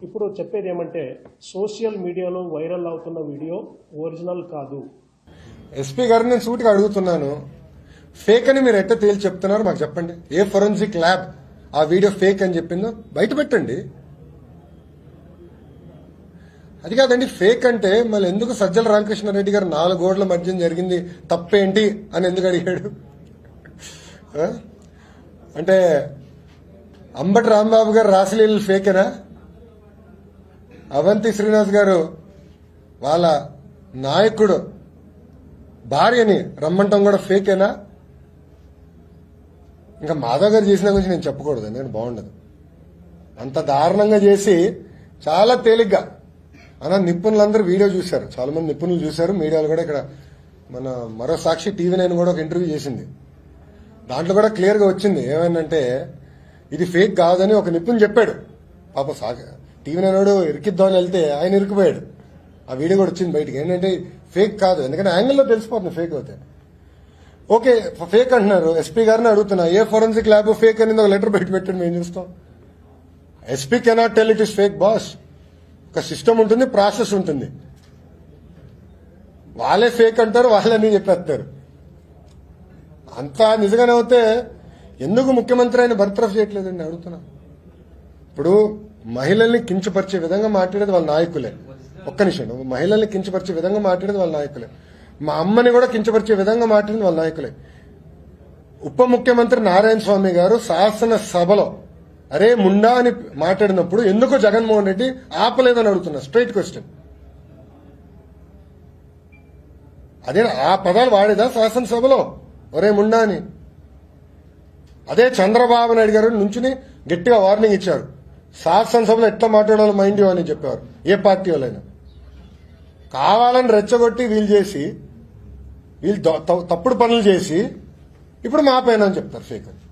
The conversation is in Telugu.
ఇప్పుడు చెప్పేది ఏమంటే సోషల్ మీడియాలో వైరల్ అవుతున్న వీడియో ఒరిజినల్ కాదు ఎస్పీ గారిని నేను సూటిగా అడుగుతున్నాను ఫేక్ అని మీరు ఎట్ట తేల్చి చెప్తున్నారు మాకు చెప్పండి ఏ ఫొరెన్సిక్ ల్యాబ్ ఆ వీడియో ఫేక్ అని చెప్పిందో బయట పెట్టండి అది కాదండి ఫేక్ అంటే మళ్ళీ ఎందుకు సజ్జల రామకృష్ణారెడ్డి గారు నాలుగు గోడల మధ్య జరిగింది తప్పేంటి అని ఎందుకు అడిగాడు ఆ? అంటే అంబటి రాంబాబు గారు రాసలీలు ఫేకేనా అవంతి శ్రీనివాస్ గారు వాళ్ళ నాయకుడు భార్యని రమ్మంటం కూడా ఫేకేనా ఇంకా మాధవ్ గారు చేసిన గురించి నేను చెప్పకూడదు నేను బాగుండదు అంత దారుణంగా చేసి చాలా తేలిగ్గా అలా నిపుణులందరూ వీడియో చూశారు చాలా మంది నిపుణులు చూశారు మీడియాలో కూడా ఇక్కడ మన మరో సాక్షి టీవీ నైన్ కూడా ఒక ఇంటర్వ్యూ చేసింది దాంట్లో కూడా క్లియర్ గా వచ్చింది ఏమైందంటే ఇది ఫేక్ కాదని ఒక నిపుణులు చెప్పాడు పాప సాగ టీవీ నైన్ వాడు ఇరికిద్దామని వెళ్తే ఆయన ఇరికిపోయాడు ఆ వీడియో కూడా వచ్చింది బయటికి ఏంటంటే ఫేక్ కాదు ఎందుకంటే యాంగిల్లో తెలిసిపోతుంది ఫేక్ అవుతే ఓకే ఫేక్ అంటున్నారు ఎస్పీ గారిని అడుగుతున్నా ఏ ఫోరెన్సిక్ ల్యాబ్ ఫేక్ అనేది ఒక లెటర్ బయట పెట్టండి మేము చూస్తాం SP cannot tell it is fake boss ఒక సిస్టమ్ ఉంటుంది ప్రాసెస్ ఉంటుంది వాళ్ళే ఫేక్ అంటారు వాళ్ళని చెప్పేస్తారు అంతా నిజంగానే అవుతే ఎందుకు ముఖ్యమంత్రి ఆయన బర్తరఫ్ చేయట్లేదండి అడుగుతున్నా ఇప్పుడు మహిళల్ని కించపరిచే విధంగా మాట్లాడేది వాళ్ళ నాయకులే ఒక్క నిమిషం మహిళల్ని కించపరిచే విధంగా మాట్లాడేది వాళ్ళ నాయకులే మా అమ్మని కూడా కించపరిచే విధంగా మాట్లాడింది వాళ్ళ నాయకులే ఉప ముఖ్యమంత్రి నారాయణ స్వామి గారు శాసన సభలో అరే ముండా అని మాట్లాడినప్పుడు ఎందుకు జగన్మోహన్ రెడ్డి ఆపలేదని అడుగుతున్నా స్ట్రైట్ క్వశ్చన్ అదే ఆ పదాలు వాడేదా శాసనసభలో ఒరే ముండా అని అదే చంద్రబాబు నాయుడు గారు నుంచుని గట్టిగా వార్నింగ్ ఇచ్చారు శాసనసభలో ఎట్లా మాట్లాడాలో మైండ్ యూ అని చెప్పేవారు ఏ పార్టీ వాళ్ళైనా కావాలని రెచ్చగొట్టి వీళ్ళు చేసి వీళ్ళు ద- త- తప్పుడు పనులు చేసి ఇప్పుడు మా పైన అని చెప్తారు ఫేక్ అని